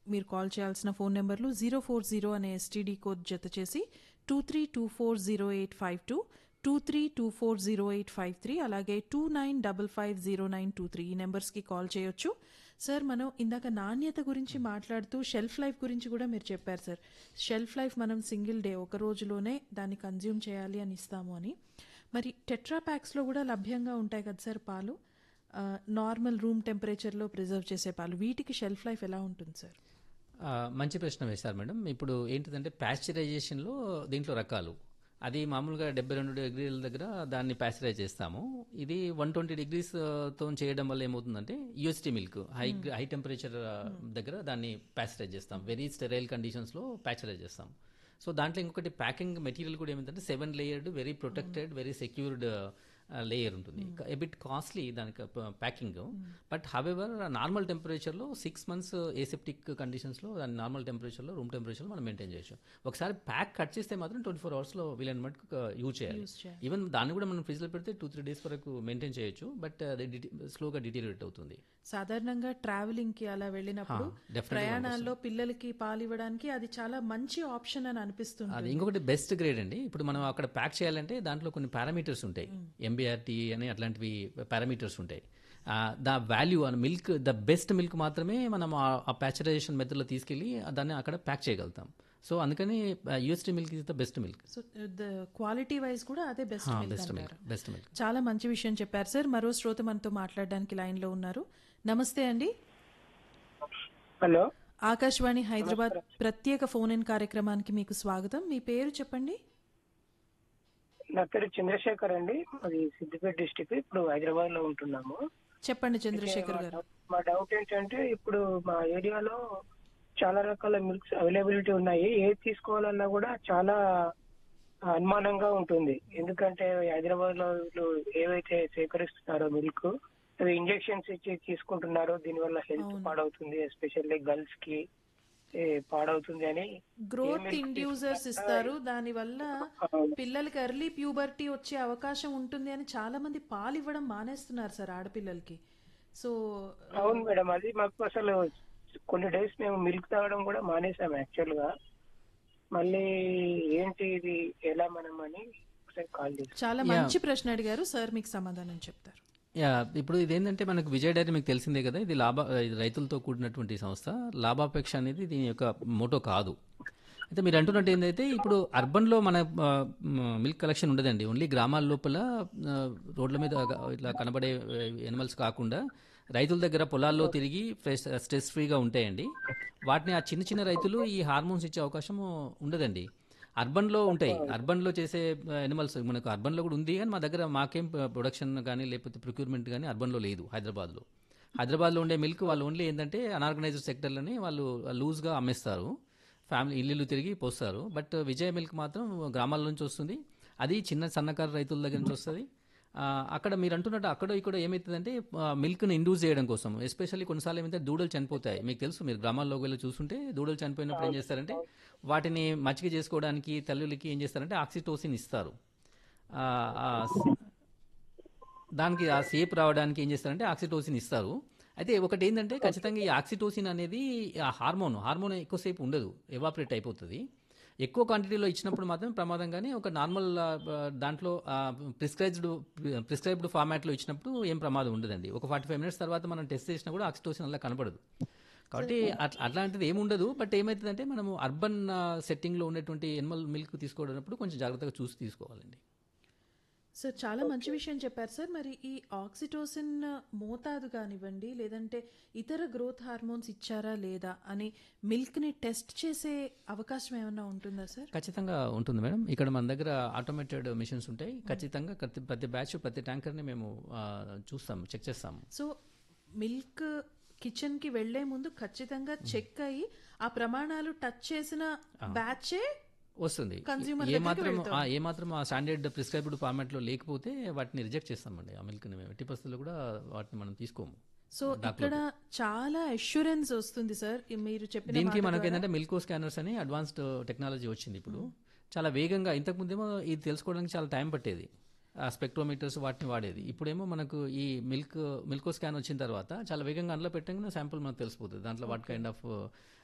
మీరు కాల్ చేయాల్సిన ఫోన్ నెంబర్లు జీరో ఫోర్ జీరో అనే ఎస్టీడీ కోడ్ జత చేసి two three two four zero eight five two two three two four zero eight five three అలాగే two nine double five zero nine two three ఈ నెంబర్స్కి call చేయొచ్చు sir మనం ఇందాక నాణ్యత గురించి మాట్లాడుతూ షెల్ఫ్ లైఫ్ గురించి కూడా మీరు చెప్పారు సార్ షెల్ఫ్ లైఫ్ మనం సింగిల్ డే ఒక రోజులోనే దాన్ని కన్జ్యూమ్ చేయాలి అని ఇస్తాము అని మరి టెట్రా ప్యాక్స్లో కూడా లభ్యంగా ఉంటాయి కదా సార్ పాలు ఆ, నార్మల్ రూమ్ టెంపరేచర్లో ప్రిజర్వ్ చేసే పాలు వీటికి షెల్ఫ్ లైఫ్ ఎలా ఉంటుంది సార్ ఆ, మంచి ప్రశ్న వేశారు మేడం ఇప్పుడు ఏంటిదంటే ప్యాస్చరైజేషన్లో దీంట్లో రకాలు అది మామూలుగా డెబ్బై రెండు డిగ్రీల దగ్గర దాన్ని ప్యాస్చరైజ్ చేస్తాము ఇది వన్ ట్వంటీ డిగ్రీస్ తో చేయడం వల్ల ఏమవుతుందంటే UST milk high high temperature దగ్గర దాన్ని ప్యాస్చరైజ్ చేస్తాం వెరీ స్టెరైల్ కండిషన్స్లో ప్యాస్చరైజ్ చేస్తాం సో దాంట్లో ఇంకొకటి ప్యాకింగ్ మెటీరియల్ కూడా ఏమిటంటే seven layered very protected very secured layer ఉంటుంది ఎబిట్ కాస్ట్లీ దానికి ప్యాకింగ్ బట్ హవెవర్ నార్మల్ టెంపరేచర్లో సిక్స్ మంత్స్ ఏసెప్టిక్ కండిషన్స్లో దాని నార్మల్ టెంపరేచర్లో రూమ్ టెంపరేచర్లో మనం మెయింటైన్ చేయొచ్చు ఒకసారి ప్యాక్ కట్ చేస్తే మాత్రం ట్వంటీ ఫోర్ అవర్స్లో వీలైన మటుకు యూజ్ చేయాలి ఈవెన్ దాన్ని కూడా మనం ఫ్రిడ్జ్లో పెడితే టూ త్రీ డేస్ వరకు మెయింటైన్ చేయొచ్చు బట్ అది స్లోగా డిటీరియేట్ అవుతుంది సాధారణంగా ట్రావెలింగ్ కి అలా వెళ్ళినప్పుడు definitely ప్రయాణాల్లో పిల్లలకి పాలు ఇవ్వడానికి అది చాలా మంచి ఆప్షన్ అని అనిపిస్తుంది అది ఇంకొకటి బెస్ట్ గ్రేడ్ అండి ఇప్పుడు మనం అక్కడ ప్యాక్ చేయాలంటే దాంట్లో కొన్ని పారామీటర్స్ ఉంటాయి ఎంబీఆర్టీ అని అట్లాంటివి పారామీటర్స్ ఉంటాయి ఆ, ద వాల్యూ అని మిల్క్ ద బెస్ట్ మిల్క్ మాత్రమే మనం ఆ- ఆ ప్యాచరైజేషన్ మెథడ్లో తీసుకెళ్ళి దాన్ని అక్కడ ప్యాక్ చేయగలుగుతాం సో అందుకని UST milk is the best milk so the quality wise కూడా అదే best best milk best milk చాలా మంచి విషయం చెప్పారు సార్ మరో శ్రోత మనతో మాట్లాడడానికి లైన్ లో ఉన్నారు నమస్తే అండి హలో ఆకాశవాణి హైదరాబాద్ ప్రత్యేక ఫోన్ ఇన్ కార్యక్రమానికి మీకు స్వాగతం మీ పేరు చెప్పండి నా పేరు చంద్రశేఖర్ అండి అది సిద్దిపేట డిస్టిక్ ఇప్పుడు హైదరాబాద్ లో ఉంటున్నాము చెప్పండి చంద్రశేఖర్ గారు మా డౌట్ ఏంటంటే ఇప్పుడు మా ఏరియాలో చాలా రకాల మిల్క్స్ అవైలబిలిటీ ఉన్నాయి ఏది తీసుకోవాలన్నా కూడా చాలా అనుమానంగా ఉంటుంది ఎందుకంటే హైదరాబాద్ లో వీళ్ళు ఏవైతే సేకరిస్తున్నారో మిల్క్ అవి ఇంజెక్షన్స్ ఇచ్చి తీసుకుంటున్నారో దీనివల్ల హెల్త్ పాడవుతుంది ఎస్పెషల్లీ గర్ల్స్ కి ఏ, పాడవుతుంది అని గ్రోత్ ఇండ్యూసర్స్ ఇస్తారు దాని వల్ల పిల్లలకి ఎర్లీ ప్యూబర్టీ వచ్చే అవకాశం ఉంటుంది అని చాలా మంది పాలు ఇవ్వడం మానేస్తున్నారు సార్ ఆడపిల్లలకి సో అవును మేడం అది మాకు అసలు కొన్ని డేస్ మేము మిల్క్ తాగడం కూడా మానేసాం యాక్చువల్ గా మళ్ళీ ఏంటి ఇది ఎలా మనం అని ఒకసారి కాల్ చేసాం చాలా మంచి ప్రశ్న అడిగారు సార్ మీకు సమాధానం చెప్తారు యా ఇప్పుడు ఇదేంటంటే మనకు విజయ డైరీ మీకు తెలిసిందే కదా ఇది లాభ ఇది రైతులతో కూడినటువంటి సంస్థ లాభాపేక్ష అనేది దీని యొక్క మోటో కాదు అయితే మీరు అంటున్నట్టు ఏంటంటే ఇప్పుడు అర్బన్లో మన ఆ, మ్, మిల్క్ కలెక్షన్ ఉండదండి ఓన్లీ గ్రామాల లోపల ఆ, రోడ్ల మీద ఇట్లా కనబడే ఎనిమల్స్ కాకుండా రైతుల దగ్గర పొలాల్లో తిరిగి ఫ్రెష్ స్ట్రెస్ ఫ్రీగా ఉంటాయండి వాటిని ఆ చిన్న చిన్న రైతులు ఈ హార్మోన్స్ ఇచ్చే అవకాశం ఉండదండి అర్బన్లో ఉంటాయి అర్బన్లో చేసే ఎనిమల్స్ మనకు అర్బన్లో కూడా ఉంది కానీ మా దగ్గర మాకేం ప్రొడక్షన్ కానీ లేకపోతే ప్రొక్యూర్మెంట్ కానీ అర్బన్లో లేదు హైదరాబాద్లో హైదరాబాద్లో ఉండే మిల్క్ వాళ్ళు ఓన్లీ ఏంటంటే అనార్గనైజ్డ్ సెక్టర్లని వాళ్ళు లూజ్గా అమ్మేస్తారు ఫ్యామిలీ ఇల్లు తిరిగి పోస్తారు బట్ విజయ మిల్క్ మాత్రం గ్రామాల నుంచి వస్తుంది అది చిన్న సన్నకారు రైతుల దగ్గర నుంచి వస్తుంది ఆ, అక్కడ మీరు అంటున్నట్టు అక్కడ ఇక్కడ ఏమవుతుందంటే మిల్క్ని ఇండ్యూస్ చేయడం కోసం ఎస్పెషల్లీ కొన్నిసార్లు ఏమైతే దూడలు చనిపోతాయి మీకు తెలుసు మీరు గ్రామాల్లోకి వెళ్ళి చూస్తుంటే దూడలు చనిపోయినప్పుడు ఏం చేస్తారంటే వాటిని మచ్చిక చేసుకోవడానికి తల్లులకి ఏం చేస్తారంటే ఆక్సిటోసిన్ ఇస్తారు ఆ, ఆ, దానికి ఆ సేప్ రావడానికి ఏం చేస్తారంటే ఆక్సిటోసిన్ ఇస్తారు అయితే ఒకటి ఏంటంటే ఖచ్చితంగా ఈ ఆక్సిటోసిన్ అనేది ఆ హార్మోన్ హార్మోన్ ఎక్కువసేపు ఉండదు ఎవాపరేట్ అయిపోతుంది ఎక్కువ క్వాంటిటీలో ఇచ్చినప్పుడు మాత్రం ప్రమాదంగానే ఒక నార్మల్ ఆ, దాంట్లో ప్రిస్క్రైబ్డ్ ప్రిస్క్రైబ్డ్ ఫార్మాట్లో ఇచ్చినప్పుడు ఏం ప్రమాదం ఉండదండి ఒక ఫార్టీ ఫైవ్ మినిట్స్ తర్వాత మనం టెస్ట్ చేసినా కూడా ఆక్సిటోసిన్ అలా కనపడదు కాబట్టి అట్లా అట్లాంటిది ఏమి ఉండదు బట్ ఏమవుతుందంటే మనము అర్బన్ సెట్టింగ్లో ఉన్నటువంటి ఎనిమల్ మిల్క్ తీసుకోవడప్పుడు కొంచెం జాగ్రత్తగా చూసి తీసుకోవాలండి సార్ చాలా మంచి విషయం చెప్పారు సార్ మరి ఈ ఆక్సిటోసిన్ మోతాదు కానివ్వండి లేదంటే ఇతర గ్రోత్ హార్మోన్స్ ఇచ్చారా లేదా అని మిల్క్ ని టెస్ట్ చేసే అవకాశం ఏమైనా ఉంటుందా సార్ ఖచ్చితంగా ఉంటుంది మేడం ఇక్కడ మన దగ్గర ఆటోమేటెడ్ మిషన్స్ ఉంటాయి ఖచ్చితంగా ప్రతి ప్రతి బ్యాచ్ ప్రతి ట్యాంకర్ని మేము ఆ, చూస్తాం చెక్ చేస్తాం సో మిల్క్ కిచెన్ కి వెళ్లే ముందు ఖచ్చితంగా చెక్ అయ్యి ఆ ప్రమాణాలు టచ్ చేసిన బ్యాచే వస్తుంది Consumer ఏ దగ్గరికి మాత్రం వెళ్తాం. ఆ, ఏ మాత్రం ఆ స్టాండర్డ్ ప్రిస్క్రైబ్డ్ ఫార్మాట్లో లేకపోతే వాటిని రిజెక్ట్ చేస్తామండి ఆ మిల్క్ని మేము ఎట్టి పరిస్థితుల్లో కూడా వాటిని మనం తీసుకోము సో ఇక్కడ చాలా అష్యూరెన్స్ వస్తుంది సార్ ఈ మీరు చెప్పిన దీనికి మాట మనకి ద్వారా. ఏంటంటే మిల్కో స్కానర్స్ అని అడ్వాన్స్డ్ టెక్నాలజీ వచ్చింది ఇప్పుడు చాలా వేగంగా ఇంతకు ముందేమో ఇది తెలుసుకోవడానికి చాలా టైం పట్టేది ఆ స్పెక్ట్రోమీటర్స్ వాటిని వాడేది ఇప్పుడేమో మనకు ఈ మిల్క్ మిల్కో స్కాన్ వచ్చిన తర్వాత చాలా వేగంగా అందులో పెట్టగానే శాంపుల్ మనకు తెలిసిపోతుంది దాంట్లో వాట్ కైండ్ ఆఫ్